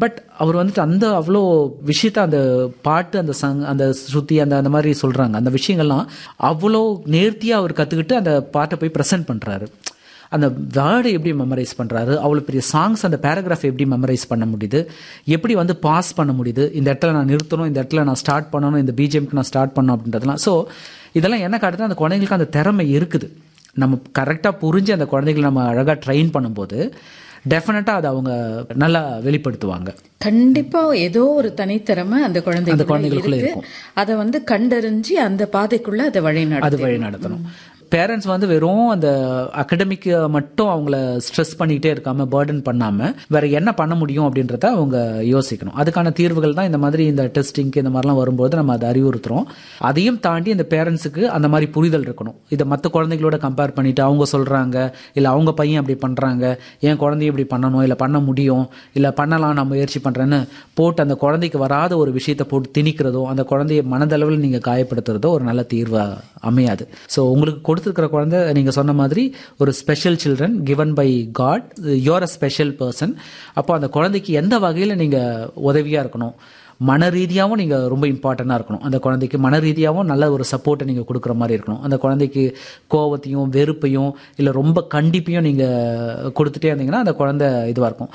but அவர் வந்துட்டு அந்த அவ்வளோ விஷயத்த அந்த பாட்டு அந்த சங் அந்த ஸ்ருதி அந்த அந்த மாதிரி சொல்றாங்க அந்த விஷயங்கள்லாம் அவ்வளோ நேர்த்தியா அவர் கத்துக்கிட்டு அந்த பாட்டை போய் ப்ரெசென்ட் பண்றாரு அந்த வேர்டை எப்படி மெமரைஸ் பண்ணுறாரு அவ்வளோ பெரிய சாங்ஸ் அந்த பேராகிராஃப் எப்படி மெமரைஸ் பண்ண முடியுது எப்படி வந்து பாஸ் பண்ண முடியுது இந்த இடத்துல நான் நிறுத்தணும் இந்த இடத்துல நான் ஸ்டார்ட் பண்ணணும் இந்த பிஜிஎம்க்கு நான் ஸ்டார்ட் பண்ணணும் அப்படின்றதுலாம் ஸோ இதெல்லாம் என்ன காட்டுது அந்த குழந்தைங்களுக்கு அந்த திறமை இருக்குது நம்ம கரெக்டாக புரிஞ்சு அந்த குழந்தைகளை நம்ம அழகாக ட்ரெயின் பண்ணும்போது டெஃபினட்டாக அதை அவங்க நல்லா வெளிப்படுத்துவாங்க கண்டிப்பா ஏதோ ஒரு தனித்திறமை அந்த அந்த குழந்தைகளுக்குள்ள குழந்தைகளுக்குள்ள இருக்கு அதை வந்து கண்டறிஞ்சு அந்த பாதைக்குள்ள அதை வழி அது வழி நடத்தணும் பேரண்ட்ஸ் வந்து வெறும் அந்த அகடமிக் மட்டும் அவங்கள ஸ்ட்ரெஸ் பண்ணிக்கிட்டே இருக்காம பேர்டன் பண்ணாம வேற என்ன பண்ண முடியும் அப்படின்றத அவங்க யோசிக்கணும் அதுக்கான தீர்வுகள் தான் இந்த மாதிரி இந்த டெஸ்டிங்க்கு இந்த மாதிரிலாம் வரும்போது நம்ம அதை அறிவுறுத்துறோம் அதையும் தாண்டி இந்த பேரண்ட்ஸுக்கு அந்த மாதிரி புரிதல் இருக்கணும் இதை மற்ற குழந்தைகளோட கம்பேர் பண்ணிட்டு அவங்க சொல்றாங்க இல்ல அவங்க பையன் அப்படி பண்றாங்க என் குழந்தைய இப்படி பண்ணணும் இல்ல பண்ண முடியும் இல்ல பண்ணலாம் நான் முயற்சி பண்றேன்னு போட்டு அந்த குழந்தைக்கு வராத ஒரு விஷயத்தை போட்டு திணிக்கிறதோ அந்த குழந்தைய மனதளவில் நீங்க காயப்படுத்துறதோ ஒரு நல்ல தீர்வா அமையாது ஸோ உங்களுக்கு கொடுத்துருக்கிற குழந்தை நீங்க சொன்ன மாதிரி ஒரு special children given by God your a special person அப்போ அந்த குழந்தைக்கு எந்த வகையில் நீங்க உதவியா இருக்கணும் மன ரீதியாகவும் நீங்கள் ரொம்ப இம்பார்ட்டண்ட்டாக இருக்கணும் அந்த குழந்தைக்கு மன ரீதியாகவும் நல்ல ஒரு சப்போர்ட்டை நீங்கள் கொடுக்குற மாதிரி இருக்கணும் அந்த குழந்தைக்கு கோவத்தையும் வெறுப்பையும் இல்லை ரொம்ப கண்டிப்பையும் நீங்கள் கொடுத்துட்டே இருந்தீங்கன்னா அந்த குழந்தை இதுவாக இருக்கும்